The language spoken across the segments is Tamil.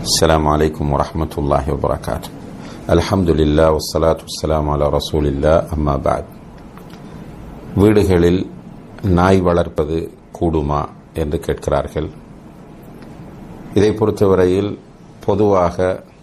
السلام عليكم ورحمة الله وبركاته الحمد لله والصلاة والسلام على رسول الله أما بعد வீடுகளில் நாய் வளர்ப்பது கூடுமா என்று கேட்கிறார்கள் இதை பொறுத்தவரையில் பொதுவாக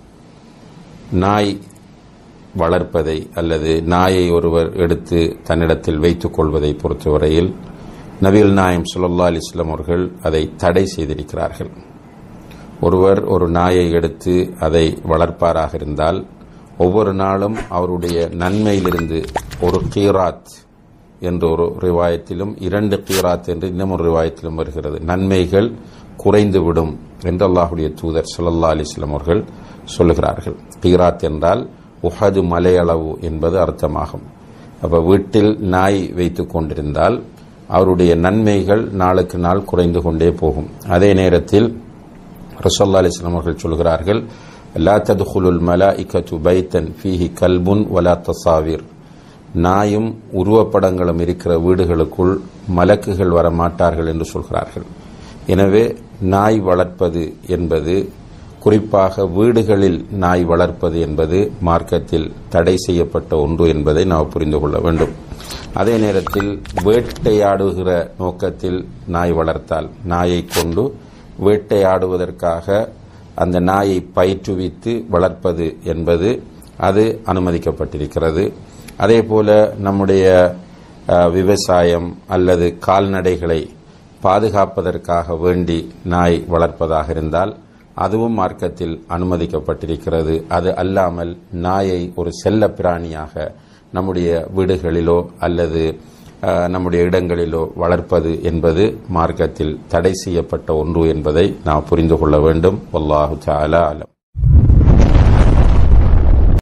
நாய் வளர்ப்பதை அல்லது நாயை ஒருவர் எடுத்து தன்னிடத்தில் வைத்துக் கொள்வதை பொறுத்தவரையில் நபிகள் நாயம் சுல்லா அலிஸ்லாம் அவர்கள் அதை தடை செய்திருக்கிறார்கள் ஒருவர் ஒரு நாயை எடுத்து அதை வளர்ப்பாராக இருந்தால் ஒவ்வொரு நாளும் அவருடைய நன்மையிலிருந்து ஒரு கீராத் என்ற ஒரு ரிவாயத்திலும் இரண்டு கீராத் என்று இன்னும் ஒரு ரிவாயத்திலும் வருகிறது நன்மைகள் குறைந்துவிடும் என்று அல்லாஹுடைய தூதர் சுல்லா அலிஸ்லாம் அவர்கள் சொல்லுகிறார்கள் கீராத் என்றால் உஹது மலையளவு என்பது அர்த்தமாகும் அப்ப வீட்டில் நாய் வைத்துக் கொண்டிருந்தால் அவருடைய நன்மைகள் நாளுக்கு நாள் குறைந்து கொண்டே போகும் அதே நேரத்தில் ரசோல்லா அலிஸ்லாம் அவர்கள் சொல்கிறார்கள் லா ததுகுலுல் மலா இக்கத்து பைத்தன் ஃபீஹி கல்புன் வலா தசாவிர் நாயும் உருவப்படங்களும் இருக்கிற வீடுகளுக்குள் மலக்குகள் வர மாட்டார்கள் என்று சொல்கிறார்கள் எனவே நாய் வளர்ப்பது என்பது குறிப்பாக வீடுகளில் நாய் வளர்ப்பது என்பது மார்க்கத்தில் தடை செய்யப்பட்ட ஒன்று என்பதை நாம் புரிந்து கொள்ள வேண்டும் அதே நேரத்தில் வேட்டையாடுகிற நோக்கத்தில் நாய் வளர்த்தால் நாயை கொண்டு வேட்டையாடுவதற்காக அந்த நாயை பயிற்றுவித்து வளர்ப்பது என்பது அது அனுமதிக்கப்பட்டிருக்கிறது அதே போல நம்முடைய விவசாயம் அல்லது கால்நடைகளை பாதுகாப்பதற்காக வேண்டி நாய் வளர்ப்பதாக இருந்தால் அதுவும் மார்க்கத்தில் அனுமதிக்கப்பட்டிருக்கிறது அது அல்லாமல் நாயை ஒரு செல்ல பிராணியாக நம்முடைய வீடுகளிலோ அல்லது நம்முடைய இடங்களிலோ வளர்ப்பது என்பது மார்க்கத்தில் தடை செய்யப்பட்ட ஒன்று என்பதை நாம் புரிந்து கொள்ள வேண்டும் வல்லாஹு தாலா அலம்